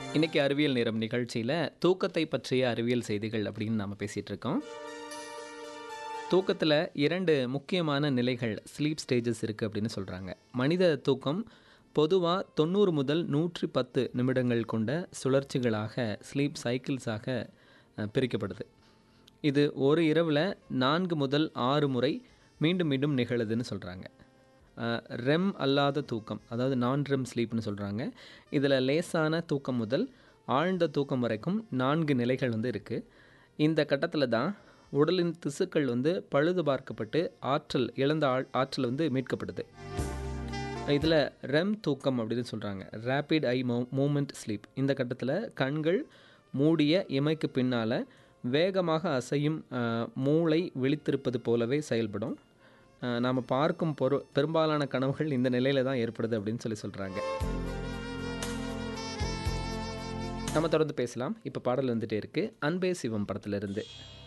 இன்னைக்கு அறிவியல் நேரம் நிகழ்ச்சியில் தூக்கத்தை பற்றிய அறிவியல் செய்திகள் அப்படின்னு நாம் பேசிகிட்டு இருக்கோம் தூக்கத்தில் இரண்டு முக்கியமான நிலைகள் ஸ்லீப் ஸ்டேஜஸ் இருக்குது அப்படின்னு சொல்கிறாங்க மனித தூக்கம் பொதுவாக தொண்ணூறு முதல் நூற்றி பத்து நிமிடங்கள் கொண்ட சுழற்சிகளாக ஸ்லீப் சைக்கிள்ஸாக அஹ், பிரிக்கப்படுது இது ஒரு இரவில் நான்கு முதல் ஆறு முறை மீண்டும் மீண்டும் நிகழுதுன்னு சொல்கிறாங்க ரெம் அல்லாத தூக்கம் அதாவது நான் ரெம் ஸ்லீப்னு சொல்கிறாங்க இதில் லேசான தூக்கம் முதல் ஆழ்ந்த தூக்கம் வரைக்கும் நான்கு நிலைகள் வந்து இருக்குது இந்த கட்டத்தில் தான் உடலின் திசுக்கள் வந்து பழுது பார்க்கப்பட்டு ஆற்றல் இழந்த ஆள் ஆற்றல் வந்து மீட்கப்படுது இதில் ரெம் தூக்கம் அப்படின்னு சொல்கிறாங்க ரேபிட் ஐ மூ மூமெண்ட் ஸ்லீப் இந்த கட்டத்தில் கண்கள் மூடிய இமைக்கு பின்னால் வேகமாக அசையும் அஹ், மூளை விழித்திருப்பது போலவே செயல்படும் நாம் பார்க்கும் பொரு பெரும்பாலான கனவுகள் இந்த நிலையில தான் ஏற்படுது அப்படின்னு சொல்லி சொல்கிறாங்க நம்ம தொடர்ந்து பேசலாம் இப்போ பாடல் வந்துட்டே இருக்கு அன்பே சிவம் படத்திலிருந்து